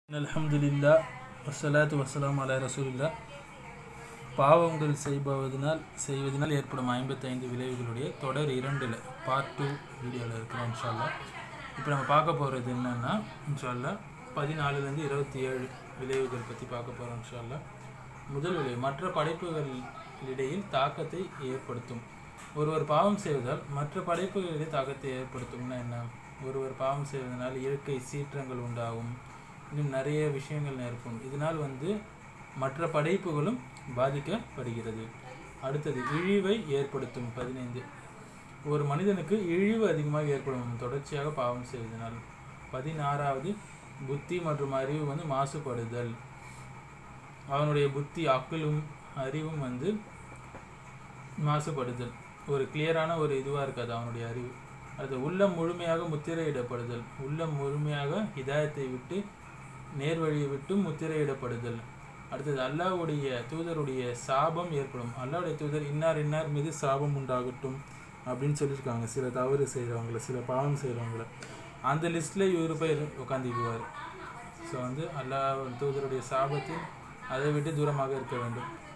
அல்ஹம்துலில்லா வஸ்ஸலாத்து வஸ்ஸலாம் அலா ரசூலில்லா பாவங்கள் செய்பவதனால் செய்வதனால் ஏற்படும் ஐம்பத்தைந்து விளைவுகளுடைய தொடர் இரண்டில் பார்ட் டூ வீடியோவில் இருக்கிறோம் இன்ஷால்லா இப்போ நம்ம பார்க்க போகிறது என்னென்னா இன்ஷால்லா பதினாலுலேருந்து இருபத்தி ஏழு விளைவுகள் பற்றி பார்க்க போகிறோம் இன்ஷால்லா முதல் விளைவு மற்ற படைப்புகளிடையில் தாக்கத்தை ஏற்படுத்தும் ஒருவர் பாவம் செய்வதால் மற்ற படைப்புகளிடையே தாக்கத்தை ஏற்படுத்தும்னா என்ன ஒருவர் பாவம் செய்வதனால் இயற்கை சீற்றங்கள் உண்டாகும் இன்னும் நிறைய விஷயங்கள் நேர்க்கும் இதனால் வந்து மற்ற படைப்புகளும் பாதிக்கப்படுகிறது அடுத்தது இழிவை ஏற்படுத்தும் பதினைந்து ஒரு மனிதனுக்கு இழிவு அதிகமாக ஏற்படும் தொடர்ச்சியாக பாவம் செய்வதனால் பதினாறாவது புத்தி மற்றும் அறிவு வந்து மாசுபடுதல் அவனுடைய புத்தி அக்கலும் அறிவும் வந்து மாசுபடுதல் ஒரு கிளியரான ஒரு இதுவாக இருக்காது அவனுடைய அறிவு அது உள்ளம் முழுமையாக முத்திரையிடப்படுதல் உள்ளம் முழுமையாக ஹிதாயத்தை விட்டு நேர்வழியை விட்டு முத்திரையிடப்படுதல் அடுத்தது அல்லாஹ்வுடைய தூதருடைய சாபம் ஏற்படும் அல்லாஹ்வுடைய தூதர் இன்னார் இன்னார் மீது சாபம் உண்டாகட்டும் அப்படின்னு சொல்லியிருக்காங்க சில தவறு செய்கிறவங்கள சில பாவம் செய்கிறவங்கள அந்த லிஸ்ட்டில் இவர் போய் உட்காந்துக்குவார் ஸோ வந்து அல்லாஹ் தூதருடைய சாபத்தில் அதை விட்டு தூரமாக இருக்க வேண்டும்